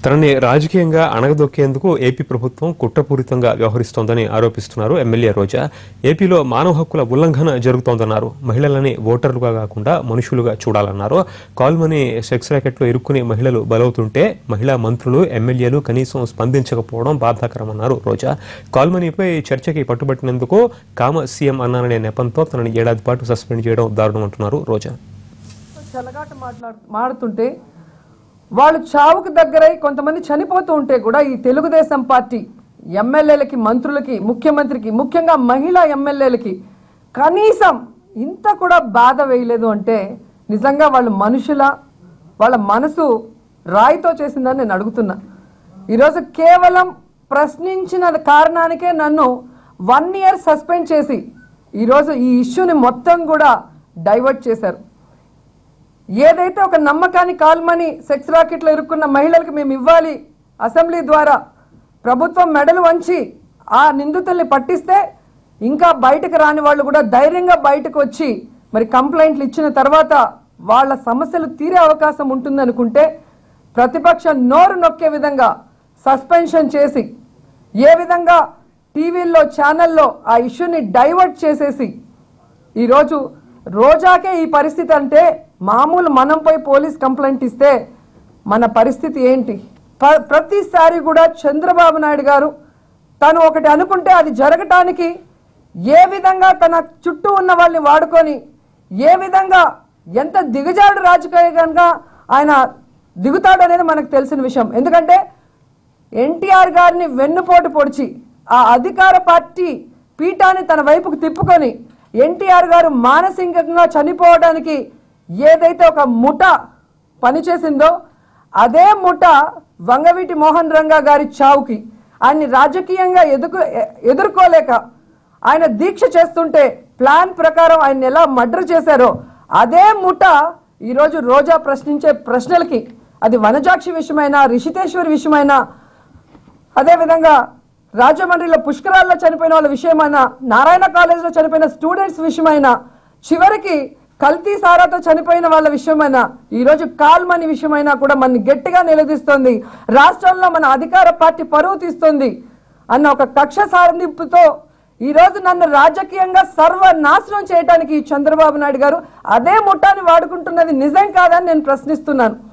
తనని రాజకీయంగా అణగదొక్కేందుకు ఏపీ ప్రభుత్వం కుట్రపూరితంగా వ్యవహరిస్తోందని ఆరోపిస్తున్నారు ఎమ్మెల్యే రోజా ఏపీలో మానవ హక్కుల ఉల్లంఘన జరుగుతోందన్నారు మహిళలని ఓటర్లుగా కాకుండా మనుషులుగా చూడాలన్నారు కాల్మని సెక్స్ ర్యాకెట్లో ఇరుక్కుని మహిళలు బలవుతుంటే మహిళా మంత్రులు ఎమ్మెల్యేలు కనీసం స్పందించకపోవడం బాధాకరమన్నారు రోజా కాల్మనీపై చర్చకి పట్టుబట్టినందుకు కామ సీఎం అన్నాననే నెపంతో తనని ఏడాది పాటు సస్పెండ్ చేయడం దారుణం అంటున్నారు రోజా చెలగాట మాట్లాడు మాడుతుంటే వాళ్ళు చావుకు దగ్గరై కొంతమంది చనిపోతూ ఉంటే కూడా ఈ తెలుగుదేశం పార్టీ ఎమ్మెల్యేలకి మంత్రులకి ముఖ్యమంత్రికి ముఖ్యంగా మహిళా ఎమ్మెల్యేలకి కనీసం ఇంత కూడా బాధ వేయలేదు అంటే నిజంగా వాళ్ళు మనుషుల వాళ్ళ మనసు రాయితో చేసిందని నేను అడుగుతున్నా ఈరోజు కేవలం ప్రశ్నించిన కారణానికే నన్ను వన్ ఇయర్ సస్పెండ్ చేసి ఈరోజు ఈ ఇష్యూని మొత్తం కూడా డైవర్ట్ చేశారు ఏదైతే ఒక నమ్మకాన్ని కాల్మని సెక్స్ రాకెట్లో ఇరుక్కున్న మహిళలకు మేము ఇవ్వాలి అసెంబ్లీ ద్వారా ప్రభుత్వం మెడలు వంచి ఆ నిందితుల్ని పట్టిస్తే ఇంకా బయటకు రాని వాళ్ళు కూడా ధైర్యంగా బయటకు వచ్చి మరి కంప్లైంట్లు ఇచ్చిన తర్వాత వాళ్ళ సమస్యలు తీరే అవకాశం ఉంటుందనుకుంటే ప్రతిపక్షం నోరు నొక్కే విధంగా సస్పెన్షన్ చేసి ఏ విధంగా టీవీల్లో ఛానల్లో ఆ ఇష్యూని డైవర్ట్ చేసేసి ఈరోజు రోజాకే ఈ పరిస్థితి అంటే మామూలు మనంపై పోలీస్ కంప్లైంట్ ఇస్తే మన పరిస్థితి ఏంటి ప- ప్రతిసారి కూడా చంద్రబాబు నాయుడు గారు తను ఒకటి అనుకుంటే అది జరగటానికి ఏ విధంగా తన చుట్టూ ఉన్న వాళ్ళని వాడుకొని ఏ విధంగా ఎంత దిగజాడు రాజకీయంగా ఆయన దిగుతాడు అనేది మనకు తెలిసిన విషయం ఎందుకంటే ఎన్టీఆర్ గారిని వెన్నుపోటు పొడిచి ఆ అధికార పార్టీ పీఠాన్ని తన వైపుకు తిప్పుకొని ఎన్టీఆర్ గారు మానసికంగా చనిపోవడానికి ఏదైతే ఒక ముఠ పనిచేసిందో అదే ముఠ వంగవీటి మోహన్ రంగా గారి చావుకి ఆయన్ని రాజకీయంగా ఎదుకు ఎ- ఎదుర్కోలేక ఆయన దీక్ష చేస్తుంటే ప్లాన్ ప్రకారం ఆయన ఎలా మర్డర్ చేశారో అదే ముఠ ఈరోజు రోజా ప్రశ్నించే ప్రశ్నలకి అది వనజాక్షి విషయమైనా రిషితేశ్వరి విషయమైనా అదేవిధంగా రాజమండ్రిలో పుష్కరాల్లో చనిపోయిన వాళ్ళ విషయమైనా నారాయణ కాలేజీలో చనిపోయిన స్టూడెంట్స్ విషయమైనా చివరికి కల్తీ సారాతో చనిపోయిన వాళ్ళ విషయమైనా ఈరోజు కాల్మని విషయమైనా కూడా మన గట్టిగా నిలదీస్తోంది రాష్ట్రంలో మన అధికార పార్టీ పరువు తీస్తుంది అన్న ఒక కక్ష సాధింపుతో ఈరోజు నన్ను రాజకీయంగా సర్వనాశనం చేయడానికి ఈ చంద్రబాబు నాయుడు గారు అదే ముఠాన్ని వాడుకుంటున్నది నిజం కాదని నేను ప్రశ్నిస్తున్నాను